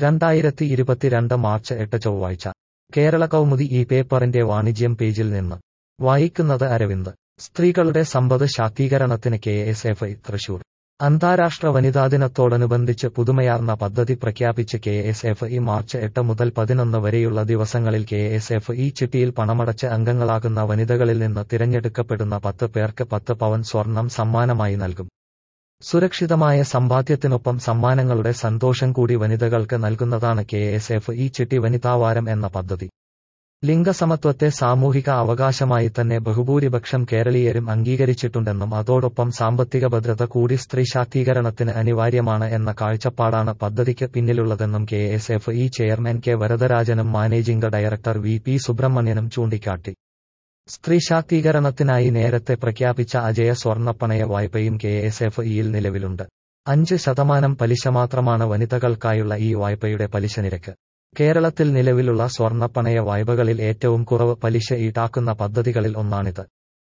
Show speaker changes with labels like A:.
A: രണ്ടായിരത്തി ഇരുപത്തിരണ്ട് മാർച്ച് എട്ട് ചൊവ്വാഴ്ച കേരള കൗമുദി ഈ പേപ്പറിന്റെ വാണിജ്യം പേജിൽ നിന്ന് വായിക്കുന്നത് അരവിന്ദ് സ്ത്രീകളുടെ സമ്പദ് ശാക്തീകരണത്തിന് K S F I Thrissur അന്താരാഷ്ട്ര വനിതാ ദിനത്തോടനുബന്ധിച്ച് പുതുമയാർന്ന പദ്ധതി പ്രഖ്യാപിച്ച് K S F E March എട്ട് മുതൽ പതിനൊന്ന് വരെയുള്ള ദിവസങ്ങളിൽ കെ എസ് എഫ് ഇ ചിട്ടിയിൽ പണമടച്ച് അംഗങ്ങളാകുന്ന വനിതകളിൽ നിന്ന് തിരഞ്ഞെടുക്കപ്പെടുന്ന പത്ത് പേർക്ക് പത്ത് പവൻ സ്വർണം സമ്മാനമായി നൽകും സുരക്ഷിതമായ സമ്പാദ്യത്തിനൊപ്പം സമ്മാനങ്ങളുടെ സന്തോഷം കൂടി വനിതകൾക്ക് നൽകുന്നതാണ് കെ എസ് എഫ് ഇ ചിട്ടി വനിതാവാരം എന്ന പദ്ധതി ലിംഗസമത്വത്തെ സാമൂഹിക അവകാശമായി തന്നെ ബഹുഭൂരിപക്ഷം കേരളീയരും അംഗീകരിച്ചിട്ടുണ്ടെന്നും അതോടൊപ്പം സാമ്പത്തിക ഭദ്രത കൂടി സ്ത്രീ ശാക്തീകരണത്തിന് അനിവാര്യമാണ് എന്ന കാഴ്ചപ്പാടാണ് പദ്ധതിക്ക് പിന്നിലുള്ളതെന്നും K S F E chairman K വരദരാജനും മാനേജിംഗ് ഡയറക്ടർ വി പി സുബ്രഹ്മണ്യനും ചൂണ്ടിക്കാട്ടി സ്ത്രീ ശാക്തീകരണത്തിനായി നേരത്തെ പ്രഖ്യാപിച്ച അജയ സ്വർണ്ണപ്പണയ വായ്പയും കെ എസ് എഫ് ഇയിൽ നിലവിലുണ്ട് അഞ്ച് ശതമാനം പലിശ മാത്രമാണ് വനിതകൾക്കായുള്ള ഈ വായ്പയുടെ പലിശ നിരക്ക് കേരളത്തിൽ നിലവിലുള്ള സ്വർണ്ണപ്പണയ വായ്പകളിൽ ഏറ്റവും കുറവ് പലിശ ഈടാക്കുന്ന പദ്ധതികളിൽ ഒന്നാണിത്